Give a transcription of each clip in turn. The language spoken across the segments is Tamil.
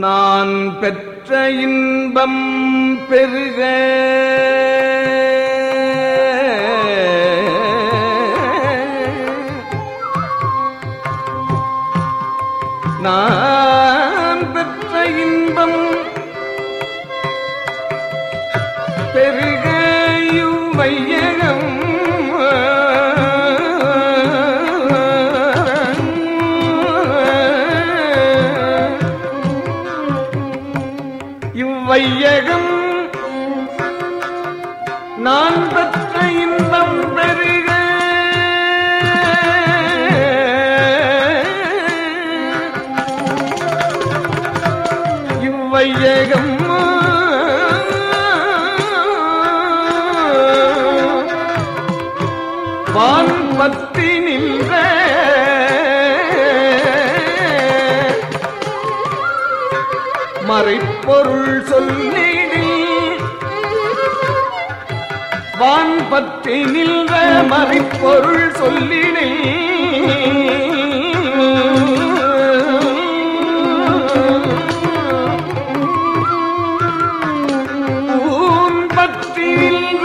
நான் பெற்ற இன்பம் பெருக நான் பெற்ற இன்பம் பெருக இவ்வையகம் இவ்வையகம் நான் பெற்ற இன்பம் பெருக இவ்வையகம் வான் பத்தி நின்ற மறைப்பொருள் சொல்லிடில் வான் பற்றி நின்ற மறைப்பொருள் சொல்லிடில் ஊன் பற்றி நின்ற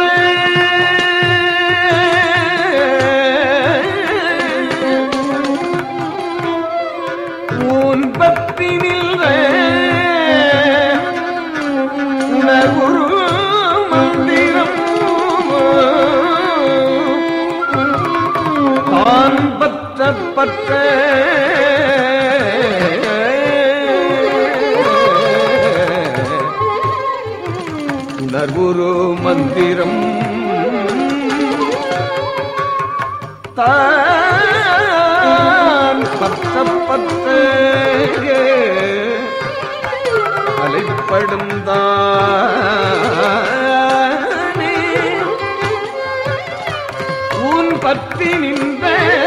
ஊன் பற்றி நின்ற உணர்வுரு மந்திரம் தான் பற்ற பற்ற உணர்வுரு மந்திரம் தான் பற்ற பற்ற அலைப்படும் தானே உன் பத்தி நின்ற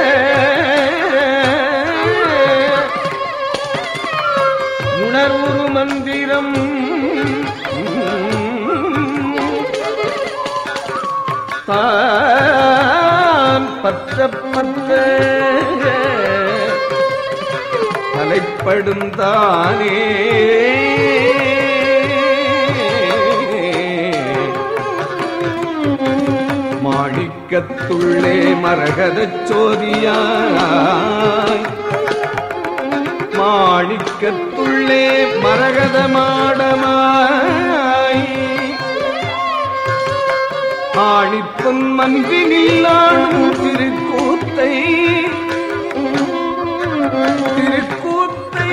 உணர்வுரு மந்திரம் தான் பற்ற பற்ற தலைப்படும் தானே மாணிக்கத்துள்ளே மரகதச் சோதியாய் மாணிக்கத்துள்ளே மரகத மாடமாய் ஆணிப்பொன் மன்றினில் ஆடும் திருக்கூத்தை திருக்கூத்தை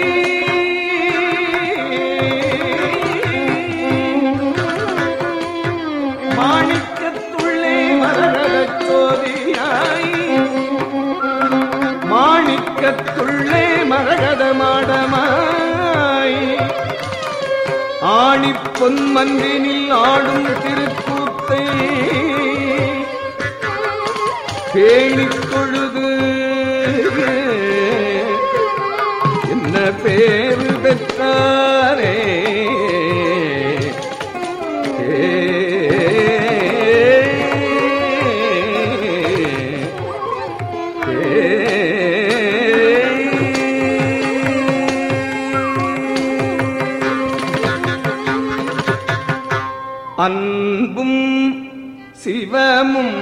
மாணிக்கத்துள்ளே மரகதச் சோதியாய் மாணிக்கத்துள்ளே மரகத மாடமாய் ஆணிப்பொன் மன்றினில் ஆடும் திருக்கூத்தை பேணித் தொழுது என்ன பேரு பெற்றாரே அன்பும் சிவமும்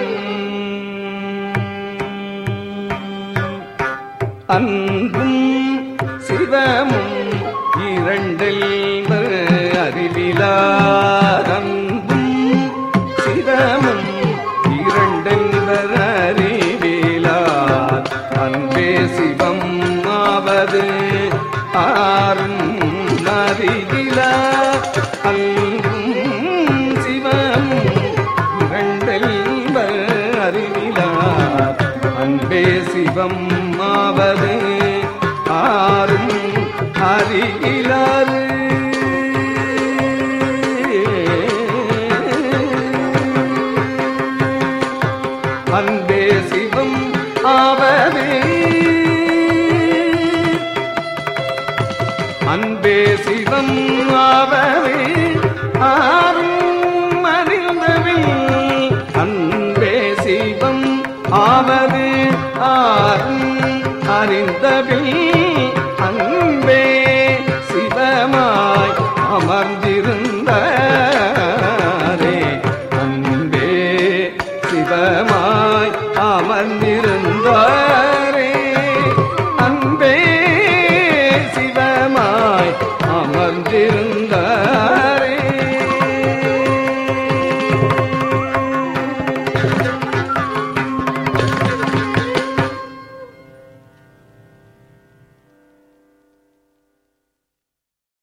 அன்பும் சிவமும் இரண்டில் அறிவிலார் அன்பும் சிவமும் இரண்டென்பர் அறிவிலார் அன்பே சிவம் ஆவது ஆறும் அறிவிலார் அன்பும் சிவம் இரண்டென்பர் அறிவிலார் அன்பே சிவம் ஆவது ஆறும் அறிகிறாரு அன்பே சிவம் ஆவது அன்பே சிவம் ஆவது ஆறும் அறிந்தவில் அன்பே சிவம் ஆவது ஆறும் அறிந்தபில்